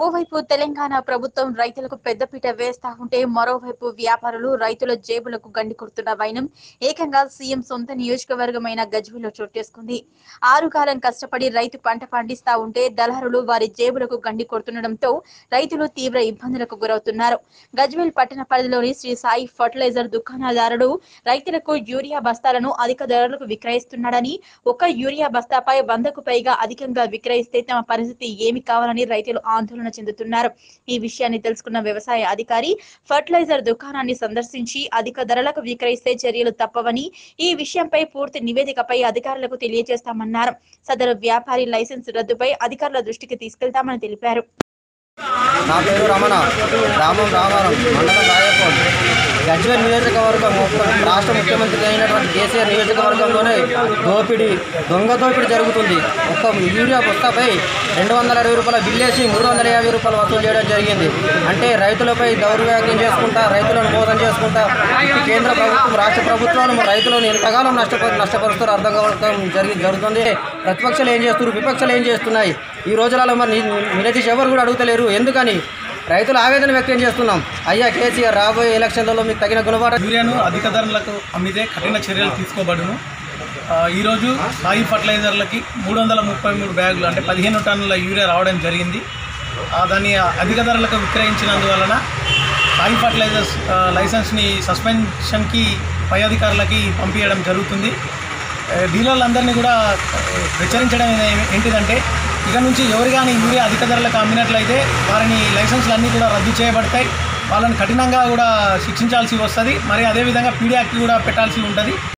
ఓవైపు తెలంగాణ ప్రభుత్వం రైతులకు పెద్దపీట వేస్తా ఉంటే మరోవైపు వ్యాపారులు రైతుల జేబులకు గండి కొడుతున్న వైనం ఏకంగా సీఎం సొంత నియోజకవర్గమైన గజ్వేల్లో చోటేసుకుంది ఆరుగాలం కష్టపడి రైతు పంట పండిస్తా ఉంటే దళారులు వారి జేబులకు గండి కొడుతుండటంతో రైతులు తీవ్ర ఇబ్బందులకు గురవుతున్నారు గజ్వేల్ పట్టణ పరిధిలోని శ్రీ సాయి ఫర్టిలైజర్ దుకాణదారుడు రైతులకు యూరియా బస్తాలను అధిక ధరలకు విక్రయిస్తున్నాడని ఒక యూరియా బస్తాపై వందకు పైగా అధికంగా విక్రయిస్తే తమ పరిస్థితి ఏమి కావాలని రైతులు ఆందోళన చెందుతున్నారు ఈ విషయాన్ని తెలుసుకున్న వ్యవసాయ అధికారి ఫర్టిలైజర్ దుకాణాన్ని సందర్శించి అధిక ధరలకు విక్రయిస్తే చర్యలు తప్పవని ఈ విషయంపై పూర్తి నివేదికపై అధికారులకు తెలియజేస్తామన్నారు సదరు వ్యాపారి లైసెన్స్ రద్దుపై అధికారుల దృష్టికి తీసుకెళ్తామని తెలిపారు నా పేరు రమణ గ్రామం రామారం మండలం రాయపూర్ గజ్వేల్ నియోజకవర్గం మొత్తం రాష్ట్ర ముఖ్యమంత్రి అయినటువంటి కేసీఆర్ నియోజకవర్గంలోనే దోపిడీ దొంగ దోపిడీ జరుగుతుంది ఒక్క యూరియా బస్తాపై రెండు వందల అరవై రూపాయల బిల్లేసి మూడు వందల యాభై రూపాయలు వసూలు చేయడం జరిగింది అంటే రైతులపై దౌర్వ్యాఖ్యం చేసుకుంటా రైతులను మోసం చేసుకుంటా ఈ కేంద్ర ప్రభుత్వం రాష్ట్ర ప్రభుత్వాలు మరి రైతులను ఎంతకాలం నష్టపరు నష్టపరుస్తారో అర్థం కావడం జరిగి జరుగుతుంది ప్రతిపక్షాలు ఏం చేస్తున్నారు విపక్షాలు ఏం చేస్తున్నాయి ఈ రోజులలో మరి ని- నిలదీసి ఎవరు కూడా అడుగుతలేరు ఎందుకని రైతులు ఆవేదన వ్యక్తం చేస్తున్నాం అయ్యా కేసీఆర్ రాబోయే ఎలక్షన్లలో మీకు తగిన గుణపాఠం యూరియాను అధిక ధరలకు అమ్మితే కఠిన చర్యలు తీసుకోబడును ఆ, ఈరోజు సాయి ఫర్టిలైజర్లకి మూడు వందల ముప్పై మూడు బ్యాగులు అంటే పదిహేను టన్నుల యూరియా రావడం జరిగింది ఆ, దాన్ని అధిక ధరలకు విక్రయించినందువలన సాయి ఫర్టిలైజర్స్ ఆ, లైసెన్స్ని సస్పెన్షన్కి పై అధికారులకి పంపించడం జరుగుతుంది ఆ, డీలర్లందరినీ కూడా ఆ, హెచ్చరించడం ఏ- ఏంటిదంటే ఇక నుంచి ఎవరు కానీ యూరియా అధిక ధరలకు అమ్మినట్లయితే వారిని లైసెన్స్లు అన్నీ కూడా రద్దు చేయబడతాయి వాళ్ళని కఠినంగా కూడా శిక్షించాల్సి వస్తుంది మరి అదేవిధంగా పీడియాక్ట్ కూడా పెట్టాల్సి ఉంటుంది